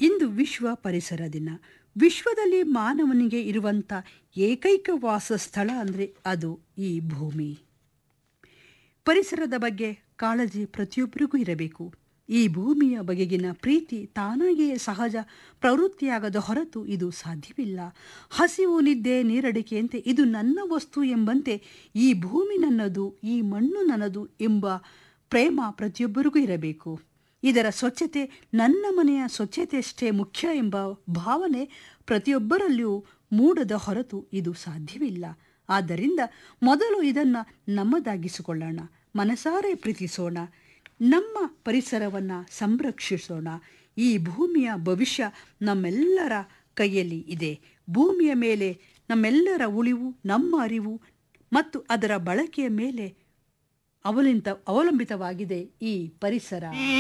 ಇಂದು ವಿಶ್ವ ಪರಿಸರ ದಿನ ವಿಶ್ವದಲ್ಲಿ ಮಾನವನಿಗೆ ಇರುವಂಥ ಏಕೈಕ ವಾಸಸ್ಥಳ ಅಂದರೆ ಅದು ಈ ಭೂಮಿ ಪರಿಸರದ ಬಗ್ಗೆ ಕಾಳಜಿ ಪ್ರತಿಯೊಬ್ಬರಿಗೂ ಇರಬೇಕು ಈ ಭೂಮಿಯ ಬಗೆಗಿನ ಪ್ರೀತಿ ತಾನಾಗಿಯೇ ಸಹಜ ಪ್ರವೃತ್ತಿಯಾಗದ ಹೊರತು ಇದು ಸಾಧ್ಯವಿಲ್ಲ ಹಸಿವು ನಿದ್ದೆ ನೀರಡಿಕೆಯಂತೆ ಇದು ನನ್ನ ವಸ್ತು ಎಂಬಂತೆ ಈ ಭೂಮಿ ನನ್ನದು ಈ ಮಣ್ಣು ನನ್ನದು ಎಂಬ ಪ್ರೇಮ ಪ್ರತಿಯೊಬ್ಬರಿಗೂ ಇರಬೇಕು ಇದರ ಸ್ವಚ್ಛತೆ ನನ್ನ ಮನೆಯ ಸ್ವಚ್ಛತೆಯಷ್ಟೇ ಮುಖ್ಯ ಎಂಬ ಭಾವನೆ ಪ್ರತಿಯೊಬ್ಬರಲ್ಲಿಯೂ ಮೂಡದ ಹೊರತು ಇದು ಸಾಧ್ಯವಿಲ್ಲ ಆದ್ದರಿಂದ ಮೊದಲು ಇದನ್ನು ನಮ್ಮದಾಗಿಸಿಕೊಳ್ಳೋಣ ಮನಸಾರೆ ಪ್ರೀತಿಸೋಣ ನಮ್ಮ ಪರಿಸರವನ್ನು ಸಂರಕ್ಷಿಸೋಣ ಈ ಭೂಮಿಯ ಭವಿಷ್ಯ ನಮ್ಮೆಲ್ಲರ ಕೈಯಲ್ಲಿ ಇದೆ ಭೂಮಿಯ ಮೇಲೆ ನಮ್ಮೆಲ್ಲರ ಉಳಿವು ನಮ್ಮ ಅರಿವು ಮತ್ತು ಅದರ ಬಳಕೆಯ ಮೇಲೆ ಅವಲಂಬಿತ ಅವಲಂಬಿತವಾಗಿದೆ ಈ ಪರಿಸರ